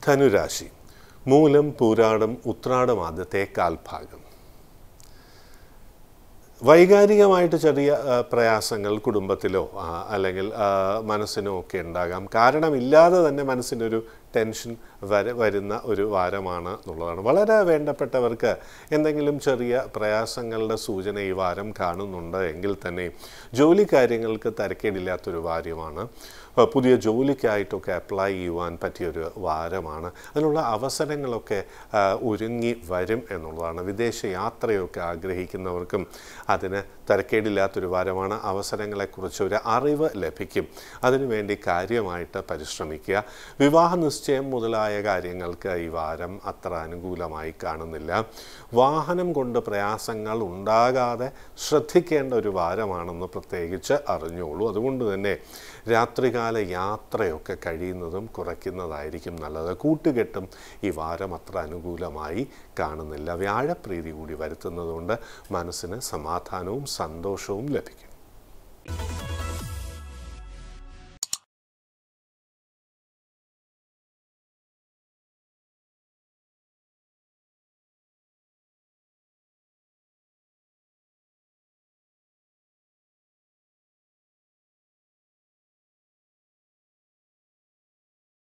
ധനുരാശി മൂലം പൂരാടം ഉത്രാടം ആദ്യത്തെ കാൽഭാഗം വൈകാരികമായിട്ട് ചെറിയ ആ, പ്രയാസങ്ങൾ കുടുംബത്തിലോ ആ, അല്ലെങ്കിൽ ആ, മനസ്സിനോ ഒക്കെ ഉണ്ടാകാം കാരണമില്ലാതെ തന്നെ മനസ്സിനൊരു ടെൻഷൻ വര വരുന്ന ഒരു വാരമാണ് എന്നുള്ളതാണ് വളരെ വേണ്ടപ്പെട്ടവർക്ക് എന്തെങ്കിലും ചെറിയ പ്രയാസങ്ങളുടെ സൂചന ഈ വാരം കാണുന്നുണ്ട് എങ്കിൽ തന്നെ ജോലി കാര്യങ്ങൾക്ക് തരക്കേടില്ലാത്തൊരു വാര്യമാണ് ആ, പുതിയ ജോലിക്കായിട്ടൊക്കെ അപ്ലൈ ചെയ്യുവാൻ പറ്റിയൊരു വാരമാണ് അതിനുള്ള അവസരങ്ങളൊക്കെ ആ, ഒരുങ്ങി വരും എന്നുള്ളതാണ് വിദേശ യാത്രയൊക്കെ ആഗ്രഹിക്കുന്നവർക്കും അതിന് തരക്കേടില്ലാത്തൊരു വാരമാണ് അവസരങ്ങളെക്കുറിച്ച് ഒരു അറിവ് ലഭിക്കും അതിനുവേണ്ടി കാര്യമായിട്ട് പരിശ്രമിക്കുക വിവാഹ നിശ്ചയം മുതലായ കാര്യങ്ങൾക്ക് ഈ വാരം അത്ര അനുകൂലമായി കാണുന്നില്ല വാഹനം കൊണ്ട് പ്രയാസങ്ങൾ ഉണ്ടാകാതെ ശ്രദ്ധിക്കേണ്ട ഒരു വാരമാണെന്ന് പ്രത്യേകിച്ച് അറിഞ്ഞോളൂ അതുകൊണ്ട് തന്നെ രാത്രികാല യാത്രയൊക്കെ കഴിയുന്നതും കുറയ്ക്കുന്നതായിരിക്കും നല്ലത് കൂട്ടുകെട്ടും ഈ വാരം അത്ര അനുകൂലമായി കാണുന്നില്ല വ്യാഴപ്രീതി കൂടി വരുത്തുന്നതുകൊണ്ട് മനസ്സിന് സമാധാനവും സന്തോഷവും ലഭിക്കും